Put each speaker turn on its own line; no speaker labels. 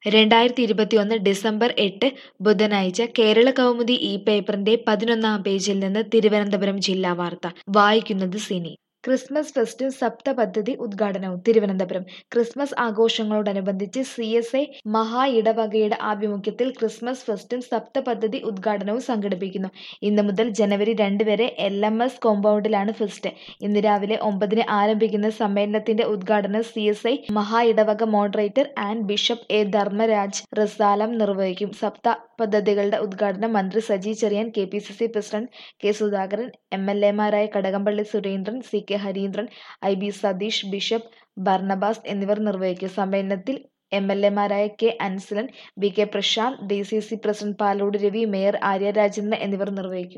രണ്ടായിരത്തി ഇരുപത്തിയൊന്ന് ഡിസംബർ എട്ട് ബുധനാഴ്ച കേരള കൗമുദി ഈ പേപ്പറിന്റെ പതിനൊന്നാം പേജിൽ നിന്ന് തിരുവനന്തപുരം ജില്ലാ വാർത്ത വായിക്കുന്നത് സിനി ക്രിസ്മസ് ഫെസ്റ്റും സപ്ത പദ്ധതി ഉദ്ഘാടനവും തിരുവനന്തപുരം ക്രിസ്മസ് ആഘോഷങ്ങളോടനുബന്ധിച്ച് സി എസ് ഐ മഹാ ഇടവകയുടെ ആഭിമുഖ്യത്തിൽ ക്രിസ്മസ് ഫെസ്റ്റും സപ്ത പദ്ധതി ഉദ്ഘാടനവും സംഘടിപ്പിക്കുന്നു ഇന്ന് മുതൽ ജനുവരി രണ്ട് വരെ എൽ എം എസ് കോമ്പൗണ്ടിലാണ് ഫെസ്റ്റ് ഇന്ന് രാവിലെ ഒമ്പതിന് ആരംഭിക്കുന്ന സമ്മേളനത്തിന്റെ ഉദ്ഘാടനം സി എസ് ഐ മഹാ ഇടവക moderator and bishop A Dharmaraj Rasalam നിർവഹിക്കും സപ്ത പദ്ധതികളുടെ ഉദ്ഘാടനം മന്ത്രി Saji Cherian K P C C president K Sudhakaran M L എമാരായ Kadakampally Surendran C K Hareendran I B Satheesh bishop Barnabas എന്നിവർ നിർവഹിക്കും സമ്മേളനത്തിൽ എം എൽ എമാരായ K Ansalan V K Prasanth D C C president Palode Ravi mayor Arya Rajendran എന്നിവർ നിർവഹിക്കും